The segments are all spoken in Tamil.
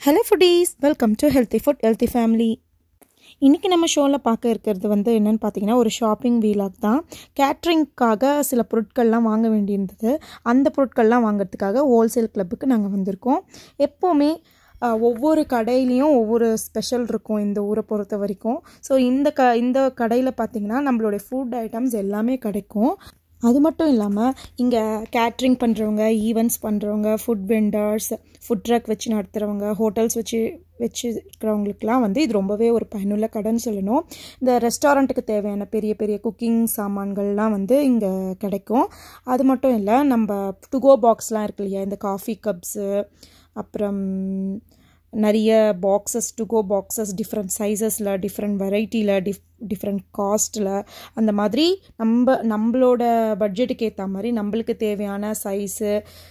hello foodies welcome to healthy food healthy family இன்றைக்கி நம்ம ஷோவில் பார்க்க இருக்கிறது வந்து என்னென்னு பார்த்தீங்கன்னா ஒரு ஷாப்பிங் வீலாக் தான் கேட்ரிங்க்காக சில பொருட்கள்லாம் வாங்க வேண்டியிருந்தது அந்த பொருட்கள்லாம் வாங்குறதுக்காக ஹோல்சேல் கிளப்புக்கு நாங்கள் வந்திருக்கோம் எப்போவுமே அஹ், ஒவ்வொரு கடையிலையும் ஒவ்வொரு ஸ்பெஷல் இருக்கும் இந்த ஊரை பொறுத்த வரைக்கும் ஸோ இந்த க இந்த கடையில் பார்த்தீங்கன்னா நம்மளுடைய ஃபுட் ஐட்டம்ஸ் எல்லாமே கிடைக்கும் அது மட்டும் இல்லாமல் இங்கே கேட்ரிங் பண்ணுறவங்க ஈவெண்ட்ஸ் பண்ணுறவங்க ஃபுட் வெண்டர்ஸ் ஃபுட் ட்ரக் வச்சு நடத்துகிறவங்க ஹோட்டல்ஸ் வச்சு வச்சு இருக்கிறவங்களுக்குலாம் வந்து இது ரொம்பவே ஒரு பயனுள்ள கடைன்னு சொல்லணும் இந்த ரெஸ்டாரண்ட்டுக்கு தேவையான பெரிய பெரிய குக்கிங் சாமான்கள்லாம் வந்து இங்கே கிடைக்கும் அது மட்டும் இல்லை நம்ம டுகோ பாக்ஸ்லாம் இருக்கு இல்லையா இந்த காஃபி கப்ஸு அப்புறம் நிறைய boxes to go boxes different சைஸஸில் டிஃப்ரெண்ட் வெரைட்டியில் டிஃப் டிஃப்ரெண்ட் காஸ்ட்டில் அந்த மாதிரி நம்ம நம்மளோட பட்ஜெட்டுக்கு ஏற்ற மாதிரி நம்மளுக்கு தேவையான சைஸு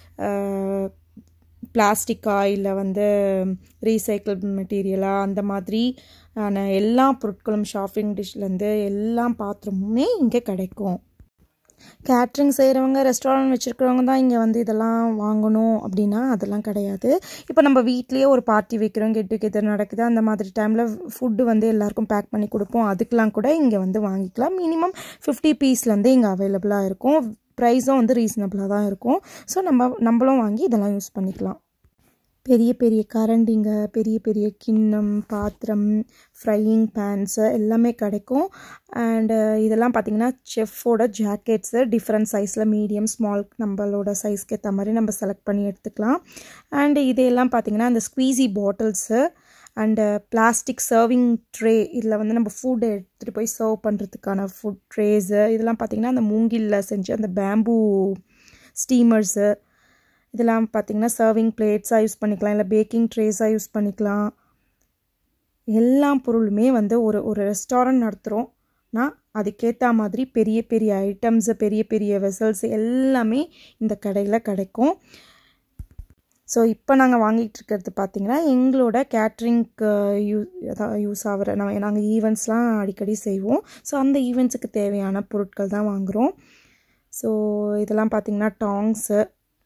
பிளாஸ்டிக்கா இல்லை வந்து ரீசைக்கிள் மெட்டீரியலா அந்த மாதிரி ஆன எல்லா பொருட்களும் ஷாப்பிங் டிஷ்லேருந்து எல்லா பாத்திரமுமே இங்கே கிடைக்கும் கேட்ரிங் செய்கிறவங்க ரெஸ்டாரண்ட் வச்சுருக்கிறவங்க தான் இங்கே வந்து இதெல்லாம் வாங்கணும் அப்படின்னா அதெல்லாம் கிடையாது இப்போ நம்ம வீட்லேயே ஒரு பார்ட்டி வைக்கிறோம் கெட் டுகெதர் நடக்குது அந்த மாதிரி டைமில் ஃபுட்டு வந்து எல்லாருக்கும் பேக் பண்ணி கொடுப்போம் அதுக்கெலாம் கூட இங்கே வந்து வாங்கிக்கலாம் மினிமம் ஃபிஃப்டி பீஸ்லேருந்து இங்கே அவைலபிளாக இருக்கும் ப்ரைஸும் வந்து ரீசனபிளாக தான் இருக்கும் ஸோ நம்ம நம்மளும் வாங்கி இதெல்லாம் யூஸ் பண்ணிக்கலாம் பெரிய பெரிய கரண்டிங்க பெரிய பெரிய கிண்ணம் பாத்திரம் ஃப்ரையிங் பேன்ஸு எல்லாமே கிடைக்கும் அண்டு இதெல்லாம் பார்த்திங்கன்னா செஃப்போட ஜாக்கெட்ஸு டிஃப்ரெண்ட் சைஸில் மீடியம் ஸ்மால் நம்மளோட சைஸ்க்கு ஏற்ற மாதிரி நம்ம செலக்ட் பண்ணி எடுத்துக்கலாம் அண்டு இதையெல்லாம் பார்த்திங்கன்னா அந்த squeezy bottles and plastic serving tray இதில் வந்து நம்ம ஃபுட் எடுத்துகிட்டு போய் சர்வ் பண்ணுறதுக்கான ஃபுட் ட்ரேஸு இதெல்லாம் பார்த்திங்கன்னா அந்த மூங்கில்ல செஞ்ச அந்த பேம்பூ ஸ்டீமர்ஸு இதெல்லாம் பார்த்திங்கன்னா சர்விங் பிளேட்ஸாக யூஸ் பண்ணிக்கலாம் இல்லை பேக்கிங் ட்ரேஸாக யூஸ் பண்ணிக்கலாம் எல்லா பொருளுமே வந்து ஒரு ஒரு ரெஸ்டாரண்ட் நடத்துகிறோம்னா அதுக்கேற்ற மாதிரி பெரிய பெரிய ஐட்டம்ஸு பெரிய பெரிய வெசல்ஸ் எல்லாமே இந்த கடையில் கிடைக்கும் ஸோ இப்போ நாங்கள் வாங்கிட்டு இருக்கிறது பார்த்தீங்கன்னா எங்களோட கேட்ரிங்க்கு யூ அதான் யூஸ் ஆகிற நம்ம நாங்கள் ஈவெண்ட்ஸ்லாம் அடிக்கடி செய்வோம் ஸோ அந்த ஈவெண்ட்ஸுக்கு தேவையான பொருட்கள் தான் வாங்குகிறோம் ஸோ இதெல்லாம் பார்த்தீங்கன்னா டாங்ஸு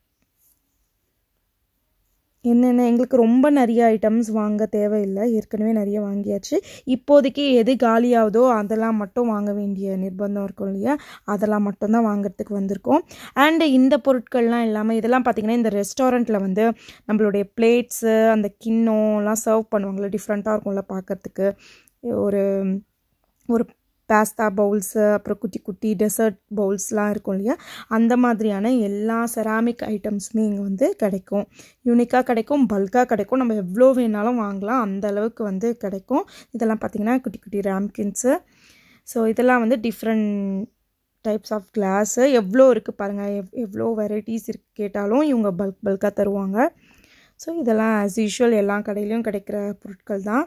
என்னென்ன எங்களுக்கு ரொம்ப நிறைய ஐட்டம்ஸ் வாங்க தேவையில்லை ஏற்கனவே நிறைய வாங்கியாச்சு இப்போதைக்கு எது காலியாகுதோ அதெல்லாம் மட்டும் வாங்க வேண்டிய நிர்பந்தம் இருக்கும் இல்லையா அதெல்லாம் மட்டும்தான் வாங்குறதுக்கு வந்திருக்கோம் அண்டு இந்த பொருட்கள்லாம் இல்லாமல் இதெல்லாம் பார்த்திங்கன்னா இந்த ரெஸ்டாரண்ட்டில் வந்து நம்மளுடைய பிளேட்ஸு அந்த கிண்ணம்லாம் சர்வ் பண்ணுவாங்கள்ல டிஃப்ரெண்ட்டாக இருக்கும்ல பார்க்குறதுக்கு ஒரு ஒரு பாஸ்தா பவுல்ஸு அப்புறம் குட்டி குட்டி டெசர்ட் பவுல்ஸ்லாம் இருக்கும் இல்லையா அந்த மாதிரியான எல்லா செராமிக் ஐட்டம்ஸுமே இங்கே வந்து கிடைக்கும் யூனிக்காக கிடைக்கும் பல்காக கிடைக்கும் நம்ம எவ்வளோ வேணாலும் வாங்கலாம் அந்த அளவுக்கு வந்து கிடைக்கும் இதெல்லாம் பார்த்திங்கன்னா குட்டி குட்டி ரேம்கின்ஸு ஸோ இதெல்லாம் வந்து டிஃப்ரெண்ட் டைப்ஸ் ஆஃப் கிளாஸு எவ்வளோ இருக்குது பாருங்கள் எவ் எவ்வளோ வெரைட்டிஸ் இருக்கு கேட்டாலும் இவங்க பல்க் பல்காக தருவாங்க ஸோ இதெல்லாம் ஆஸ் யூஷுவல் எல்லா கடையிலையும் கிடைக்கிற பொருட்கள் தான்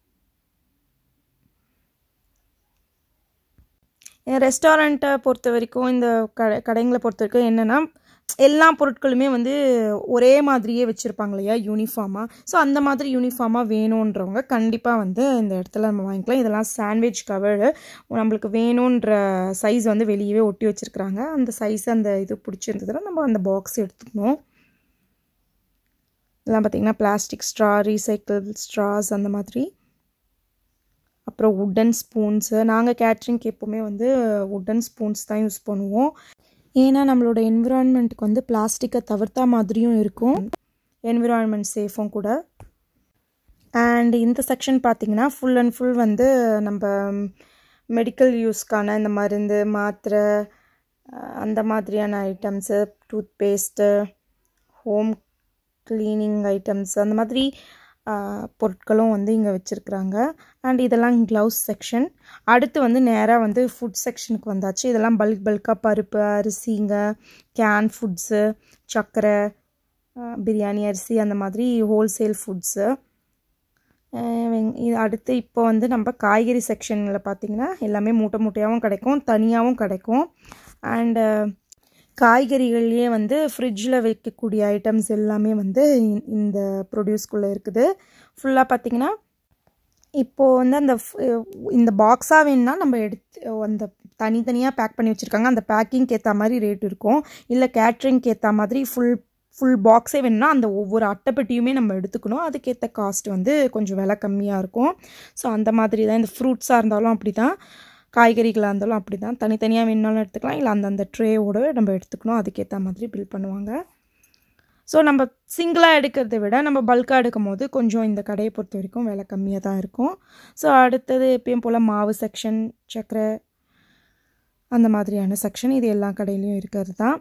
ரெஸ்டாரண்ட்டை பொறுத்த வரைக்கும் இந்த கடை கடைங்களை பொறுத்த வரைக்கும் என்னென்னா எல்லா பொருட்களுமே வந்து ஒரே மாதிரியே வச்சுருப்பாங்க இல்லையா யூனிஃபார்மாக ஸோ அந்த மாதிரி யூனிஃபார்மாக வேணுன்றவங்க கண்டிப்பாக வந்து இந்த இடத்துல நம்ம வாங்கிக்கலாம் இதெல்லாம் சாண்ட்விச் கவரு நம்மளுக்கு வேணுன்ற சைஸ் வந்து வெளியவே ஒட்டி வச்சுருக்குறாங்க அந்த சைஸ் அந்த இது பிடிச்சிருந்ததுன்னா நம்ம அந்த பாக்ஸ் எடுத்துக்கணும் இதெல்லாம் பார்த்திங்கன்னா பிளாஸ்டிக் ஸ்ட்ரா ரீசைக்கிள் ஸ்ட்ராஸ் அந்த மாதிரி அப்புறம் உட்டன் ஸ்பூன்ஸு நாங்கள் கேட்ரிங்க்கு எப்போவுமே வந்து உட்டன் ஸ்பூன்ஸ் தான் யூஸ் பண்ணுவோம் ஏன்னா நம்மளோட என்விரான்மெண்ட்டுக்கு வந்து பிளாஸ்டிக்கை தவிர்த்தா மாதிரியும் இருக்கும் என்விரான்மெண்ட் சேஃபும் கூட அண்ட் இந்த செக்ஷன் பார்த்திங்கன்னா ஃபுல் அண்ட் ஃபுல் வந்து நம்ம மெடிக்கல் யூஸ்க்கான இந்த மருந்து மாத்திரை அஹ், அந்த மாதிரியான items toothpaste home cleaning items அந்த மாதிரி ஆஹ், பொருட்களும் வந்து இங்கே வச்சுருக்குறாங்க அண்ட் இதெல்லாம் க்ளவுஸ் செக்ஷன் அடுத்து வந்து நேராக வந்து ஃபுட் செக்ஷனுக்கு வந்தாச்சு இதெல்லாம் பல்க் பல்காக பருப்பு அரிசிங்க கேன் ஃபுட்ஸு சர்க்கரை ஆஹ், பிரியாணி அரிசி அந்த மாதிரி ஹோல்சேல் ஃபுட்ஸு இது அடுத்து இப்போ வந்து நம்ம காய்கறி செக்ஷனில் பார்த்திங்கன்னா எல்லாமே மூட்டை மூட்டையாகவும் கிடைக்கும் தனியாகவும் கிடைக்கும் அண்டு காய்கறிகள்லேயே வந்து ஃப்ரிட்ஜில் வைக்கக்கூடிய ஐட்டம்ஸ் எல்லாமே வந்து இ- இந்த ப்ரொடியூஸ்குள்ளே இருக்குது ஃபுல்லாக பார்த்திங்கன்னா இப்போது வந்து அந்த ஃப்- இந்த பாக்ஸாக வேணும்னா நம்ம எடுத்து அந்த தனித்தனியாக பேக் பண்ணி வச்சுருக்காங்க அந்த பேக்கிங்க்கு ஏற்ற மாதிரி ரேட் இருக்கும் இல்லை கேட்ரிங்க்கு ஏற்ற மாதிரி ஃபுல் ஃபுல் பாக்ஸே வேணும்னா அந்த ஒவ்வொரு அட்டைப்பெட்டியுமே நம்ம எடுத்துக்கணும் அதுக்கேற்ற காஸ்ட் வந்து கொஞ்சம் விலை கம்மியாக இருக்கும் ஸோ அந்த மாதிரி தான் இந்த ஃப்ரூட்ஸாக இருந்தாலும் அப்படி தான் காய்கறிகளாக இருந்தாலும் அப்படி தான் தனித்தனியாக வேணுனாலும் எடுத்துக்கலாம் இல்லை அந்தந்த ட்ரேவோட நம்ம எடுத்துக்கணும் அதுக்கேற்ற மாதிரி பில் பண்ணுவாங்க ஸோ நம்ம சிங்கிளாக எடுக்கிறத விட நம்ம பல்காக எடுக்கும் போது கொஞ்சம் இந்த கடையை பொறுத்த வரைக்கும் விலை கம்மியாக தான் இருக்கும் ஸோ அடுத்தது எப்பயும் போல் மாவு செக்ஷன் சர்க்கரை அந்த மாதிரியான செக்ஷன் இது எல்லா கடையிலையும் இருக்கிறது தான்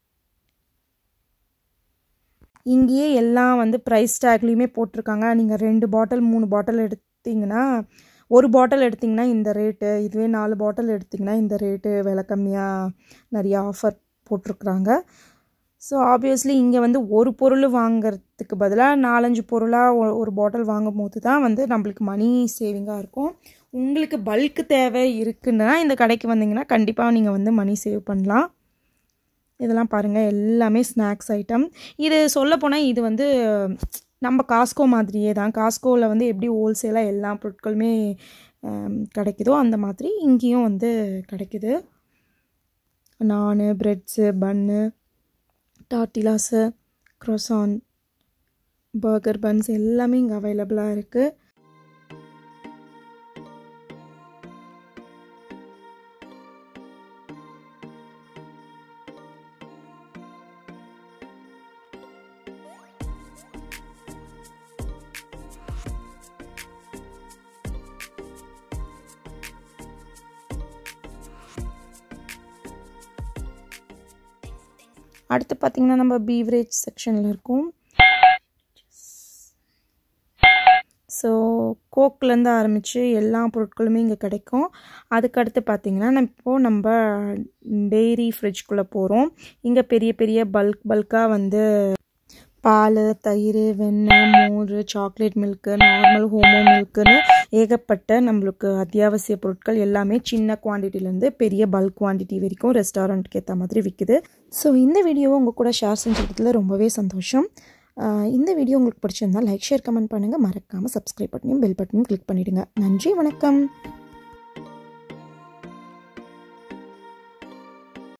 இங்கேயே எல்லாம் வந்து ப்ரைஸ் டேக்லேயுமே போட்டிருக்காங்க நீங்கள் ரெண்டு பாட்டில் மூணு பாட்டில் எடுத்தீங்கன்னா ஒரு பாட்டில் எடுத்திங்கன்னா இந்த ரேட்டு இதுவே நாலு பாட்டில் எடுத்திங்கன்னா இந்த ரேட்டு விலை கம்மியாக நிறைய ஆஃபர் போட்டிருக்குறாங்க ஸோ ஆப்வியஸ்லி இங்கே வந்து ஒரு பொருள் வாங்குறதுக்கு பதிலாக நாலஞ்சு பொருளாக ஒரு பாட்டில் வாங்கும் போது தான் வந்து நம்மளுக்கு மணி சேவிங்காக இருக்கும் உங்களுக்கு பல்க்கு தேவை இருக்குன்னா இந்த கடைக்கு வந்தீங்கன்னா கண்டிப்பாக நீங்கள் வந்து மணி சேவ் பண்ணலாம் இதெல்லாம் பாருங்கள் எல்லாமே ஸ்நாக்ஸ் ஐட்டம் இது சொல்லப்போனால் இது வந்து நம்ம காஸ்கோ மாதிரியே தான் காஸ்கோவில் வந்து எப்படி ஹோல்சேலாக எல்லா பொருட்களுமே கிடைக்குதோ அந்த மாதிரி இங்கேயும் வந்து கிடைக்குது நான் ப்ரெட்ஸு பன்னு டார்டிலாஸு க்ரோசான் பர்கர் பன்ஸ் எல்லாமே இங்கே அவைலபிளாக இருக்குது அடுத்து பார்த்திங்கன்னா நம்ம பீவரேஜ் செக்ஷனில் இருக்கும் ஸோ கோக்லேருந்து ஆரம்பித்து எல்லா பொருட்களுமே இங்கே கிடைக்கும் அதுக்கடுத்து பார்த்திங்கன்னா நம்ம இப்போது நம்ம டெய்ரி ஃப்ரிட்ஜ்குள்ளே போகிறோம் இங்கே பெரிய பெரிய பல்க் பல்காக வந்து பால் தயிர் வெண்ணெய் மோர் சாக்லேட் மில்க்கு நார்மல் ஹோமோ மில்க்குன்னு ஏகப்பட்ட நம்மளுக்கு அத்தியாவசிய பொருட்கள் எல்லாமே சின்ன குவான்டிட்டிலேருந்து பெரிய பல்க் குவான்டிட்டி வரைக்கும் ரெஸ்டாரண்ட்டுக்கு ஏற்ற மாதிரி விற்குது ஸோ இந்த வீடியோவை உங்கள் கூட ஷேர் செஞ்சதுல ரொம்பவே சந்தோஷம் இந்த வீடியோ உங்களுக்கு பிடிச்சிருந்தால் லைக் ஷேர் கமெண்ட் பண்ணுங்கள் மறக்காமல் சப்ஸ்கிரைப் பட்டனையும் பெல் பட்டனையும் கிளிக் பண்ணிவிடுங்க நன்றி வணக்கம்